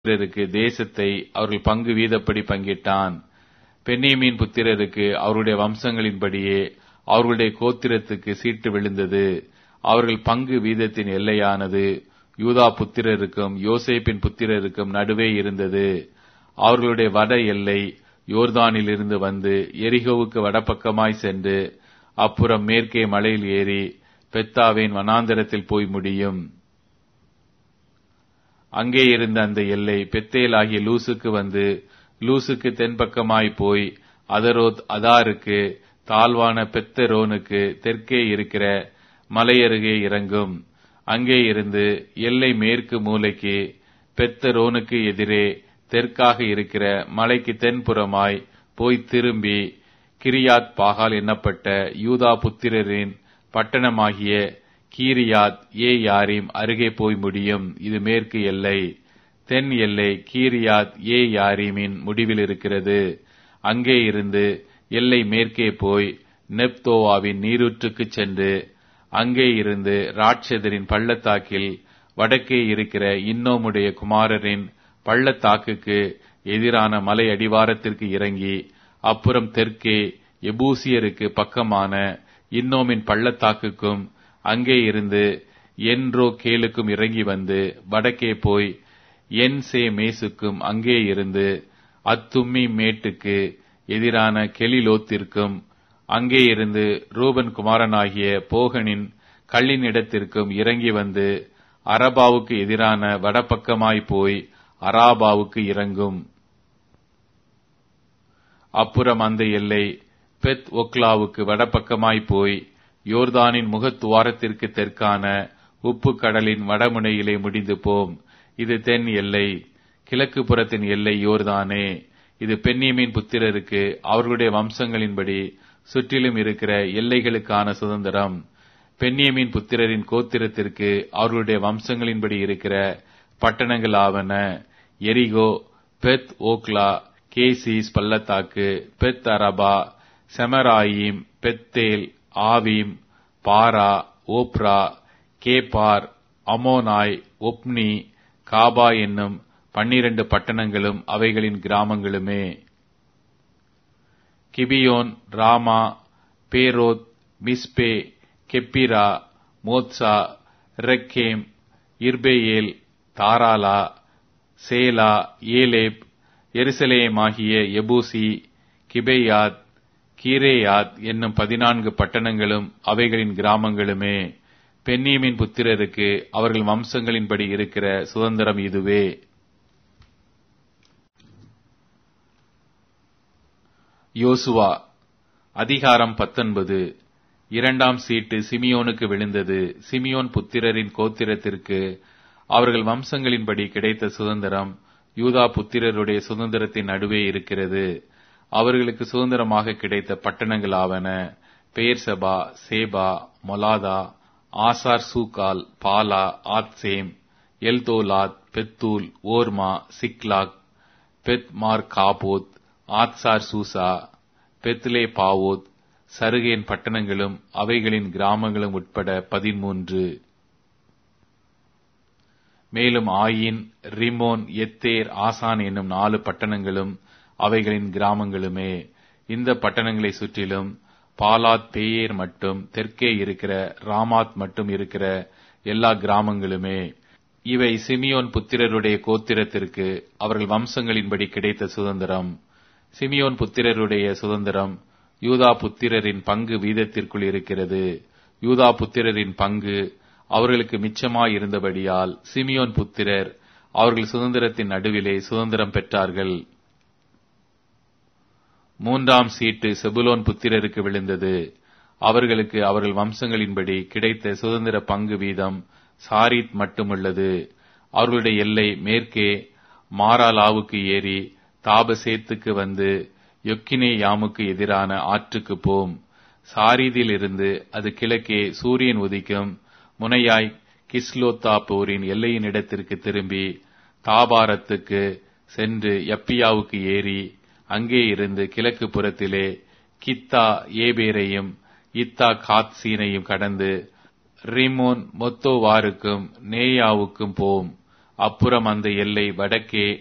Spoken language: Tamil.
புத்திரருக்கு தேசத்தை அவர்கள் பங்கு வீதப்படி பங்கிட்டான் பென்னியமீன் புத்திரருக்கு அவருடைய வம்சங்களின்படியே அவர்களுடைய கோத்திரத்துக்கு சீட்டு விழுந்தது அவர்கள் பங்கு வீதத்தின் எல்லையானது யூதா புத்திரருக்கும் யோசேப்பின் புத்திரருக்கும் நடுவே இருந்தது அவர்களுடைய வட எல்லை யோர்தானிலிருந்து வந்து எரிகோவுக்கு வடபக்கமாய் சென்று அப்புறம் மேற்கே மலையில் ஏறி பெத்தாவின் வனாந்தரத்தில் போய் முடியும் அங்கே இருந்த அந்த எல்லை பெத்தேல் ஆகிய லூசுக்கு வந்து லூசுக்கு தென்பக்கமாய் போய் அதரோத் அதாருக்கு தாழ்வான பெத்தரோனுக்கு தெற்கே இருக்கிற மலையருகே இறங்கும் அங்கே இருந்து எல்லை மேற்கு மூலைக்கு பெத்தரோனுக்கு எதிரே தெற்காக இருக்கிற மலைக்கு தென்புறமாய் போய் திரும்பி கிரியாத் பாகால் எண்ணப்பட்ட யூதா புத்திரரின் பட்டணமாகிய கீரியாத் ஏ யாரிம் அருகே போய் முடியும் இது மேற்கு எல்லை தென் எல்லை கீரியாத் ஏ யாரீமின் முடிவில் இருக்கிறது அங்கே இருந்து எல்லை மேற்கே போய் நெப்தோவாவின் நீரூற்றுக்கு சென்று அங்கே இருந்து ராட்சதரின் பள்ளத்தாக்கில் வடக்கே இருக்கிற இன்னோமுடைய குமாரரின் பள்ளத்தாக்குக்கு எதிரான மலை அடிவாரத்திற்கு இறங்கி அப்புறம் தெற்கே எபூசியருக்கு பக்கமான இன்னோமின் பள்ளத்தாக்குக்கும் அங்கே இருந்து என்றோ கேலுக்கும் இறங்கி வந்து வடக்கே போய் என் சே மேசுக்கும் அங்கே இருந்து அத்தும்மி மேட்டுக்கு எதிரான கெலிலோத்திற்கும் அங்கே இருந்து ரூபன் குமாரனாகிய போகனின் கள்ளின் இடத்திற்கும் இறங்கி வந்து அரபாவுக்கு எதிரான வடபக்கமாய் போய் அராபாவுக்கு இறங்கும் அப்புறம் அந்த எல்லை பெத் ஒக்லாவுக்கு வடபக்கமாய் போய் யோர்தானின் முகத்துவாரத்திற்கு தெற்கான உப்பு கடலின் வடமுனையிலே முடிந்து போம் இது தென் எல்லை கிழக்கு புறத்தின் எல்லை யோர்தானே இது பெண்ணியமின் புத்திரருக்கு அவர்களுடைய வம்சங்களின்படி சுற்றிலும் இருக்கிற எல்லைகளுக்கான சுதந்திரம் பெண்ணியமின் புத்திரரின் கோத்திரத்திற்கு அவர்களுடைய வம்சங்களின்படி இருக்கிற பட்டணங்கள் ஆவன எரிகோ பெத் ஓக்லா கேசிஸ் பள்ளத்தாக்கு Beth Arabah Zemaraim Bethel Avvim Parah Ophrah Chephar Ammonai Ophni Geba என்னும் பன்னிரண்டு பட்டணங்களும் அவைகளின் கிராமங்களுமே Gibeon Ramah Beeroth Mizpeh Chephirah Mozah Rekem Irpeel Taralah Zelah Eleph Jerusalem ஆகிய எபூசி கிபேயாத் கீரேயாத் என்னும் பதினான்கு பட்டணங்களும் அவைகளின் கிராமங்களுமே பென்னீமின் புத்திரருக்கு அவர்கள் வம்சங்களின்படி இருக்கிற சுதந்திரம் இதுவே யோசுவா அதிகாரம் பத்தொன்பது இரண்டாம் சீட்டு சிமியோனுக்கு விழுந்தது சிமியோன் புத்திரரின் கோத்திரத்திற்கு அவர்கள் வம்சங்களின்படி கிடைத்த சுதந்திரம் யூதா புத்திரருடைய சுதந்திரத்தின் நடுவே இருக்கிறது அவர்களுக்கு சுதந்திரமாக கிடைத்த பட்டணங்கள் ஆவன பெயர்சபா சேபா மொலாதா ஆசார் சூகால் பாலா ஆத்சேம் எல்தோலாத் பெத்தூல் ஓர்மா சிக்லாக் பெத் மார் காபோத் ஆத்சார் சூசா பெத்லே பாவோத் சருகேன் பட்டணங்களும் அவைகளின் கிராமங்களும் உட்பட பதிமூன்று மேலும் ஆயின் ரிமோன் எத்தேர் ஆசான் என்னும் நாலு பட்டணங்களும் அவைகளின் கிராமங்களுமே இந்த பட்டணங்களை சுற்றிலும் பாலாத் பேயேர் மட்டும் தெற்கே இருக்கிற ராமாத் மட்டும் இருக்கிற எல்லா கிராமங்களுமே இவை சிமியோன் புத்திரருடைய கோத்திரத்திற்கு அவர்கள் வம்சங்களின்படி கிடைத்த சுதந்திரம் சிமியோன் புத்திரருடைய சுதந்திரம் யூதா புத்திரரின் பங்கு வீதத்திற்குள் இருக்கிறது யூதா புத்திரரின் பங்கு அவர்களுக்கு மிச்சமாயிருந்தபடியால் சிமியோன் புத்திரர் அவர்கள் சுதந்திரத்தின் நடுவிலே சுதந்திரம் பெற்றார்கள் மூன்றாம் சீட்டு செபுலோன் புத்திரருக்கு விழுந்தது அவர்களுக்கு அவர்கள் வம்சங்களின்படி கிடைத்த சுதந்திர பங்கு வீதம் சாரித் மட்டுமுள்ளது அவர்களுடைய எல்லை மேற்கே மாராலாவுக்கு ஏறி தாபசேத்துக்கு வந்து யொக்கினே யாமுக்கு எதிரான ஆற்றுக்கு போம் சாரீதில் இருந்து அது கிழக்கே சூரியன் உதிக்கும் முனையாய் கிஸ்லோத்தா போரின் எல்லையின் இடத்திற்கு திரும்பி தாபாரத்துக்கு சென்று யப்பியாவுக்கு ஏறி அங்கே இருந்து கிழக்கு புறத்திலே கித்தா ஏபேரையும் இத்தா காத்சீனையும் கடந்து ரிமோன் மொத்தோவாருக்கும் நேயாவுக்கும் போம் அப்புறம் அந்த எல்லை வடக்கே